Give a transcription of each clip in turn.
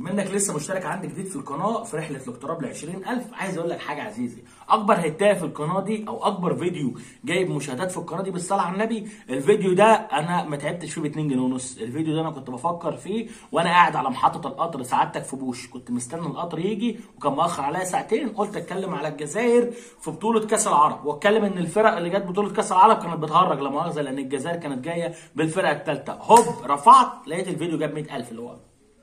منك لسه مشترك عندي جديد في القناه في رحله الاقتراب ل 20000 عايز اقول لك حاجه عزيزي اكبر هتايه في القناه دي او اكبر فيديو جايب مشاهدات في القناه دي بالصلاه على النبي الفيديو ده انا ما تعبتش فيه ب 2 جنيه ونص الفيديو ده انا كنت بفكر فيه وانا قاعد على محطه القطر سعادتك في بوش كنت مستني القطر يجي وكان مؤخر عليا ساعتين قلت اتكلم على الجزائر في بطوله كاس العرب واتكلم ان الفرق اللي جت بطوله كاس العرب كانت بتهرج لا مؤاخذه لان الجزائر كانت جايه بالفرقه الثالثه هوب رفعت لقيت الفيديو جاب 100000 اللي هو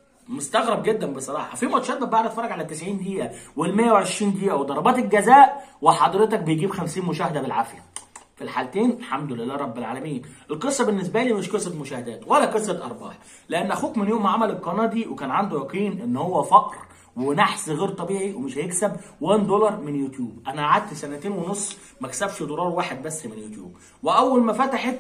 مستغرب جدا بصراحه في ماتشات ببقى اتفرج على 90 دقيقه وال 120 دقيقه وضربات الجزاء وحضرتك بيجيب 50 مشاهده بالعافيه في الحالتين الحمد لله رب العالمين القصه بالنسبه لي مش قصه مشاهدات ولا قصه ارباح لان اخوك من يوم ما عمل القناه دي وكان عنده يقين ان هو فقر ونحس غير طبيعي ومش هيكسب 1 دولار من يوتيوب انا قعدت سنتين ونص ما اكسبش دولار واحد بس من يوتيوب واول ما فتحت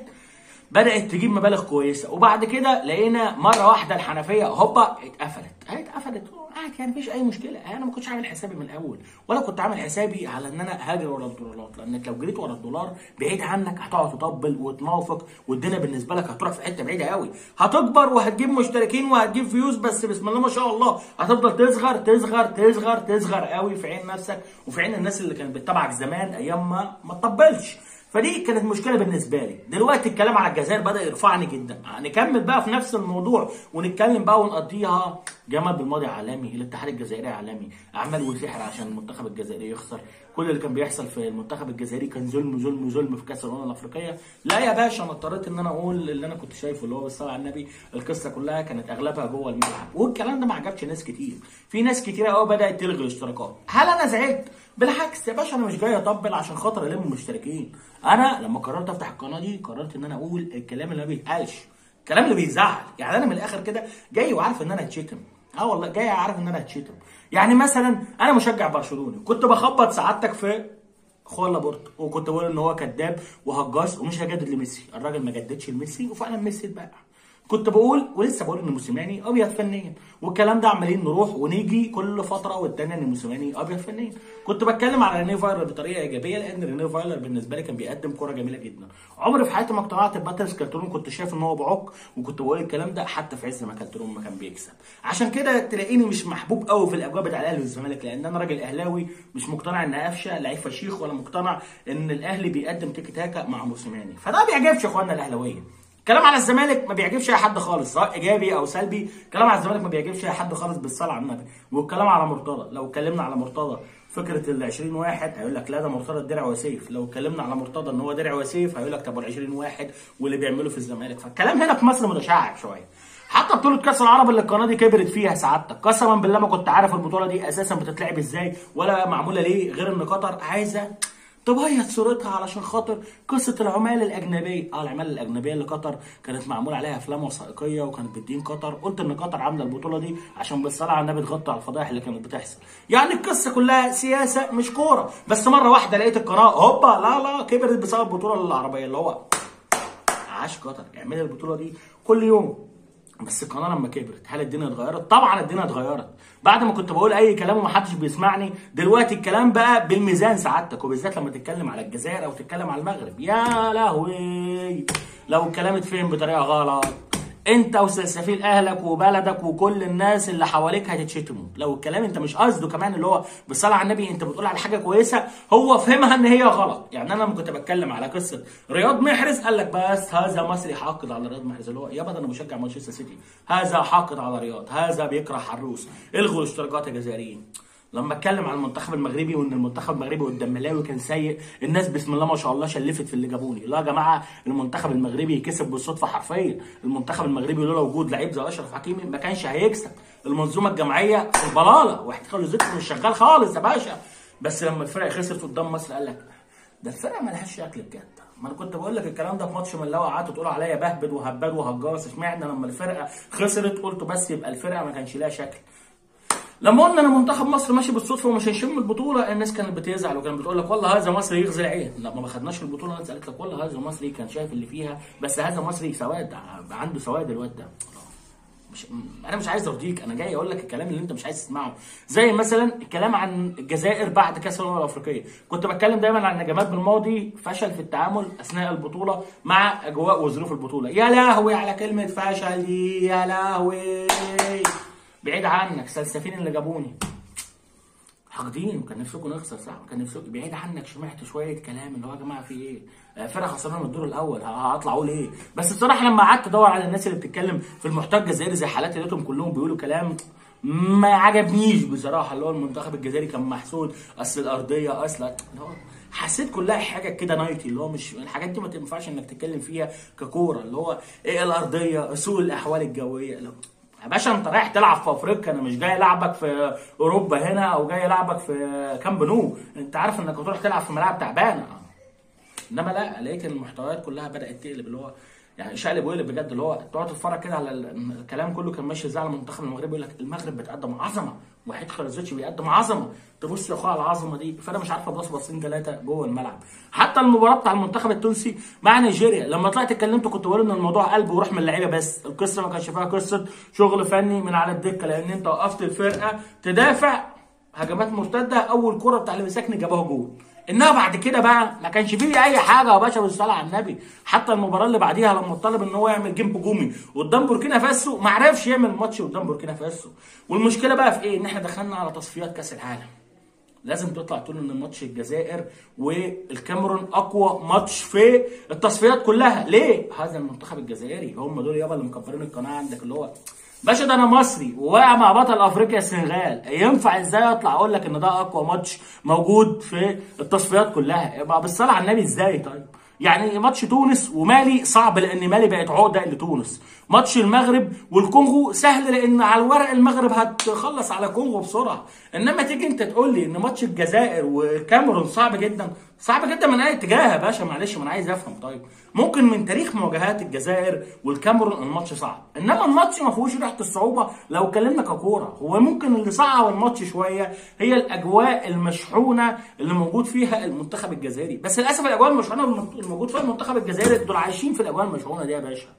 بدات تجيب مبالغ كويسه وبعد كده لقينا مره واحده الحنفيه هوبا اتقفلت هي اتقفلت عادي يعني مفيش اي مشكله انا ما كنتش عامل حسابي من الاول ولا كنت عامل حسابي على ان انا هاجر ورا الدولارات لانك لو جريت ورا الدولار بعيد عنك هتقعد تطبل وتنافق والدنيا بالنسبه لك هتروح في حته بعيده قوي هتكبر وهتجيب مشتركين وهتجيب فيوز بس بسم الله ما شاء الله هتفضل تصغر تصغر تصغر تصغر قوي في عين نفسك وفي عين الناس اللي كانت بتتابعك زمان ايام ما ما تطبلش فدي كانت مشكله بالنسبه لي دلوقتي الكلام على الجزائر بدا يرفعني جدا نكمل بقى في نفس الموضوع ونتكلم بقى ونقضيها جمال بالماضي عالمي الاتحاد الجزائري عالمي اعمال وسحر عشان المنتخب الجزائري يخسر كل اللي كان بيحصل في المنتخب الجزائري كان ظلم ظلم ظلم في كاس الامم الافريقيه لا يا باشا انا اضطريت ان انا اقول اللي انا كنت شايفه اللي هو بالصلاه على النبي القصه كلها كانت اغلبها جوه الملعب والكلام ده ما عجبش ناس كتير في ناس كتير قوي بدات تلغي الاشتراكات هل انا زعلت بالعكس يا باشا انا مش جاي اطبل عشان خاطر الم المشتركين انا لما قررت افتح القناه دي قررت ان انا اقول الكلام اللي ما بيتقالش الكلام اللي بيزعل يعني انا من الاخر كده جاي وعارف ان انا هتشتم اه والله جاي عارف ان انا هتشتم يعني مثلا انا مشجع برشلوني كنت بخبط سعادتك في خوان لابورت وكنت بقول ان هو كذاب وهجاص ومش هجدد لميسي الراجل ما جددش لميسي وفعلا ميسي اتباع كنت بقول ولسه بقول ان موسيماني ابيض فنيا والكلام ده عمالين نروح ونيجي كل فتره والتانيه ان موسيماني ابيض فنيا كنت بتكلم على رينيه فايلر بطريقه ايجابيه لان رينيه فايلر بالنسبه لي كان بيقدم كره جميله جدا عمري في حياتي ما اقتنعت بباتريس كالترون كنت شايف ان هو بعق وكنت بقول الكلام ده حتى في عز ما كالترون ما كان بيكسب عشان كده تلاقيني مش محبوب قوي في الاجواء بتاع الاهلي والزمالك لان انا راجل اهلاوي مش مقتنع ان قفشه لعيب فشيخ ولا مقتنع ان الاهلي بيقدم تيكي تاكا مع موسيماني فده ما بيعجبش اخواننا الاهلاويه كلام على الزمالك ما بيعجبش اي حد خالص سواء ايجابي او سلبي كلام على الزمالك ما بيعجبش اي حد خالص بالصلاه على النبي والكلام على مرتضى لو اتكلمنا على مرتضى فكره ال 20 واحد هيقول لك لا ده مرتضى الدرع وسيف لو اتكلمنا على مرتضى ان هو درع وسيف هيقول لك طب ال 20 واحد واللي بيعمله في الزمالك فالكلام هنا في مصر متشعب شويه حتى بطولة كأس العرب اللي القناة دي كبرت فيها سعادتك قسما بالله ما كنت عارف البطولة دي أساسا بتتلعب إزاي ولا معمولة ليه غير إن قطر عايزة تبيض صورتها علشان خاطر قصه العمال الاجنبيه اه العمال الاجنبيه اللي قطر كانت معمول عليها افلام وثائقيه وكانت بتدين قطر قلت ان قطر عامله البطوله دي عشان بالصلاه على النبي تغطي على الفضائح اللي كانت بتحصل يعني القصه كلها سياسه مش كوره بس مره واحده لقيت القناه هوبا لا لا كبرت بسبب البطوله العربيه اللي هو عاش قطر اعملي البطوله دي كل يوم بس القناه لما كبرت هل الدنيا اتغيرت؟ طبعا الدنيا اتغيرت بعد ما كنت بقول اي كلام ومحدش بيسمعني دلوقتي الكلام بقى بالميزان سعادتك وبالذات لما تتكلم على الجزائر او تتكلم على المغرب يا لهوي لو الكلام اتفهم بطريقه غلط انت وسلسفيل اهلك وبلدك وكل الناس اللي حواليك هتتشتموا لو الكلام انت مش قصده كمان اللي هو بالصلاه على النبي انت بتقول على حاجه كويسه هو فهمها ان هي غلط يعني انا لما كنت بتكلم على قصه رياض محرز قال لك بس هذا مصري حاقد على رياض محرز اللي هو يابا ده انا بشجع مانشستر سيتي هذا حاقد على رياض هذا بيكره حروس الغوا الاشتراكات يا جزائريين لما اتكلم عن المنتخب المغربي وان المنتخب المغربي قدام ملاوي كان سيء الناس بسم الله ما شاء الله شلفت في اللي جابوني لا يا جماعه المنتخب المغربي كسب بالصدفه حرفيا المنتخب المغربي لولا وجود لعيب زي اشرف حكيمي ما كانش هيكسب المنظومه الجماعيه في البلاله واحتكار الذكر مش شغال خالص يا باشا بس لما الفرق خسرت قدام مصر قال لك ده الفرقه مالهاش شكل بجد ما انا كنت بقول لك الكلام ده في ماتش من اللي قعدتوا تقولوا عليا بهبد وهباد وهجاص اشمعنى لما الفرقه خسرت قلت بس يبقى الفرقه ما كانش لها شكل لما قلنا ان منتخب مصر ماشي بالصدفه ومش هيشم البطوله الناس كانت بتزعل وكانت بتقول لك والله هذا مصري يغزي العين لما ما خدناش البطوله الناس قالت لك والله هذا مصري كان شايف اللي فيها بس هذا مصري سواد عنده سواد الواد ده مش انا مش عايز ارضيك انا جاي اقول لك الكلام اللي انت مش عايز تسمعه زي مثلا الكلام عن الجزائر بعد كاس الامم الافريقيه كنت بتكلم دايما عن جمال بالماضي فشل في التعامل اثناء البطوله مع اجواء وظروف البطوله يا لهوي على كلمه فشل دي يا لهوي بعيد عنك سلسفين اللي جابوني حاقدين كان نفسكم نخسر صح كان نفسكم بعيد عنك سمعت شويه كلام اللي هو يا جماعه في ايه آه، فرقه خسرانه من الدور الاول ه- هطلع اقول ايه بس الصراحه لما قعدت ادور على الناس اللي بتتكلم في المحتوى الجزائري زي حالاتي لقيتهم كلهم بيقولوا كلام ما عجبنيش بصراحه اللي هو المنتخب الجزائري كان محسود اصل الارضيه اصل اللي هو حسيت كلها حاجه كده نايتي اللي هو مش الحاجات دي ما تنفعش انك تتكلم فيها ككوره اللي هو ايه الارضيه سوء الاحوال الجويه اللي هو يا باشا انت رايح تلعب في افريقيا انا مش جاي العبك في اوروبا هنا او جاي العبك في كامب نو انت عارف انك هتروح تلعب في ملاعب تعبانه انما لا لقيت ان المحتويات كلها بدات تقلب اللي هو يعني شقلب وقلب بجد اللي هو تقعد تتفرج كده على ال- الكلام كله كان ماشي ازاي على المنتخب المغربي يقول لك المغرب بتقدم عظمه وحيد خرزوتش بيقدم عظمه تبص يا اخويا على العظمه دي فانا مش عارف ابص باصين ثلاثه جوه الملعب حتى المباراه بتاع المنتخب التونسي مع نيجيريا لما طلعت اتكلمت كنت بقول ان الموضوع قلب وروح من اللعيبه بس القصه ما كانش فيها قصه شغل فني من على الدكه لان انت وقفت الفرقه تدافع هجمات مرتده اول كره بتاع اللي مساكني جابوها جول انها بعد كده بقى ما كانش فيه اي حاجه يا باشا بالصلاه على النبي حتى المباراه اللي بعديها لما طلب ان هو يعمل جيم هجومي قدام بوركينا فاسو ما عرفش يعمل ماتش قدام بوركينا فاسو والمشكله بقى في ايه ان احنا دخلنا على تصفيات كاس العالم لازم تطلع تقول ان ماتش الجزائر والكاميرون اقوى ماتش في التصفيات كلها ليه هذا المنتخب الجزائري هم دول يابا اللي مكبرين القناه عندك اللي هو باشا ده انا مصري وواقع مع بطل افريقيا السنغال ينفع ازاي اطلع اقول لك ان ده اقوى ماتش موجود في التصفيات كلها يبقى بالصلاه على النبي ازاي طيب يعني ماتش تونس ومالي صعب لان مالي بقت عقده لتونس ماتش المغرب والكونغو سهل لان على الورق المغرب هتخلص على كونغو بسرعه انما تيجي انت تقول لي ان ماتش الجزائر والكاميرون صعب جدا صعب جدا من اي اتجاه يا باشا معلش ما انا عايز افهم طيب ممكن من تاريخ مواجهات الجزائر والكاميرون الماتش صعب انما الماتش ما فيهوش ريحه الصعوبه لو اتكلمنا ككوره هو ممكن اللي صعب الماتش شويه هي الاجواء المشحونه اللي موجود فيها المنتخب الجزائري بس للاسف الاجواء المشحونه اللي موجود فيها المنتخب الجزائري دول عايشين في الاجواء المشحونه دي يا باشا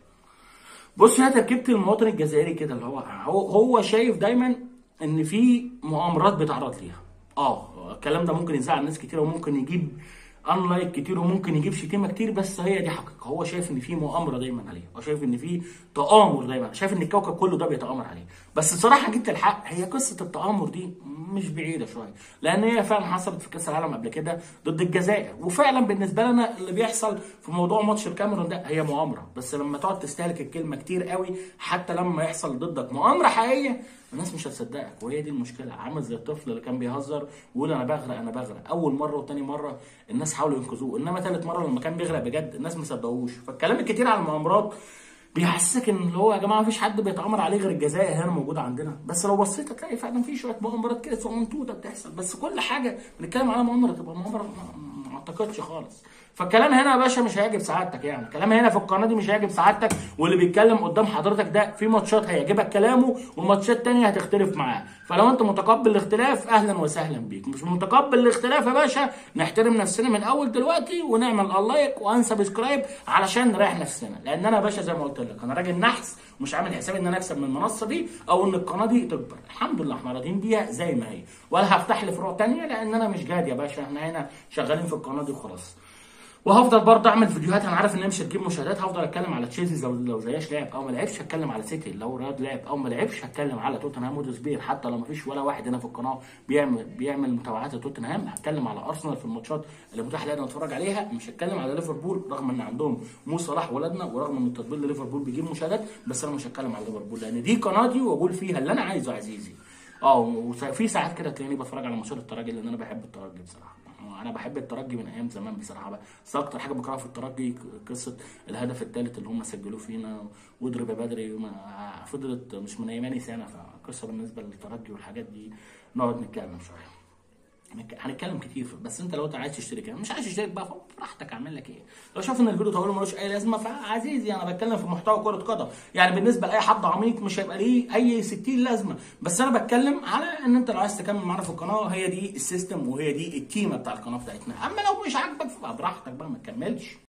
بص هي تركيبه المواطن الجزائري كده اللي هو هو هو شايف دايما ان في مؤامرات بيتعرض ليها اه الكلام ده ممكن يزعل ناس كتير وممكن يجيب انلايك كتير وممكن يجيب شتيمه كتير بس هي دي حقيقه هو شايف ان في مؤامره دايما عليه هو شايف ان في تآمر دايما شايف ان الكوكب كله ده بيتآمر عليه بس الصراحه جبت الحق هي قصه التآمر دي مش بعيده شويه لان هي فعلا حصلت في كاس العالم قبل كده ضد الجزائر وفعلا بالنسبه لنا اللي بيحصل في موضوع ماتش الكاميرون ده هي مؤامره بس لما تقعد تستهلك الكلمه كتير قوي حتى لما يحصل ضدك مؤامره حقيقيه الناس مش هتصدقك وهي دي المشكله عامل زي الطفل اللي كان بيهزر ويقول انا بغرق انا بغرق اول مره وتاني مره الناس حاولوا ينقذوه انما تالت مره لما كان بيغرق بجد الناس ما صدقوش فالكلام الكتير على المؤامرات بيحسسك ان اللي هو يا جماعه مفيش حد بيتامر عليه غير الجزائر هنا موجوده عندنا بس لو بصيت هتلاقي فعلا في شويه مؤامرات كده صغنطوطه بتحصل بس كل حاجه بنتكلم عليها مؤامره تبقى مؤامره ما- ما اعتقدش خالص فالكلام هنا يا باشا مش هيعجب سعادتك يعني الكلام هنا في القناه دي مش هيعجب سعادتك واللي بيتكلم قدام حضرتك ده في ماتشات هيعجبك كلامه وماتشات تانية هتختلف معاه فلو انت متقبل الاختلاف اهلا وسهلا بيك مش متقبل الاختلاف يا باشا نحترم نفسنا من اول دلوقتي ونعمل لايك وانسبسكرايب علشان نريح نفسنا لان انا يا باشا زي ما قلت لك انا راجل نحس ومش عامل حسابي ان انا اكسب من المنصه دي او ان القناه دي تكبر الحمد لله احنا راضيين بيها زي ما هي ولا هفتح لي فروع تانية لان انا مش جاد يا باشا احنا هنا شغالين في القناه دي وخلاص وهفضل برضه اعمل فيديوهات انا عارف ان هي مش هتجيب مشاهدات هفضل اتكلم على تشيلسي لو لو زياش لعب او ما لعبش هتكلم على سيتي لو رياض لعب او ما لعبش هتكلم على توتنهام وتسبير حتى لو ما فيش ولا واحد هنا في القناه بيعمل بيعمل متابعات لتوتنهام هتكلم على ارسنال في الماتشات اللي متاح لنا نتفرج عليها مش هتكلم على ليفربول رغم ان عندهم مو صلاح ولدنا ورغم ان التطبيق لليفربول بيجيب مشاهدات بس انا مش هتكلم على ليفربول لان دي قناتي واقول فيها اللي انا عايزه عزيزي اه وفي ساعات كده تلاقيني بتفرج على ماتشات الترجي لان انا بحب الترجي بصراحه انا بحب الترجي من ايام زمان بصراحه بقى بس اكتر حاجه بكرهها في الترجي قصه الهدف الثالث اللي هم سجلوه فينا واضرب يا بدري وما- فضلت مش من ايماني سنه فقصه بالنسبه للترجي والحاجات دي نقعد نتكلم شويه هنك- هنتكلم كتير في- بس انت لو انت عايز تشترك يعني مش عايز تشترك بقى براحتك اعمل لك ايه لو شايف ان الفيديو طويل ملوش اي لازمه فعزيزي انا بتكلم في محتوى كره قدم يعني بالنسبه لاي حد عميق مش هيبقى ليه اي 60 لازمه بس انا بتكلم على ان انت لو عايز تكمل معانا في القناه هي دي السيستم وهي دي التيمه بتاع القناه بتاعتنا اما لو مش عاجبك فبقى براحتك بقى ما تكملش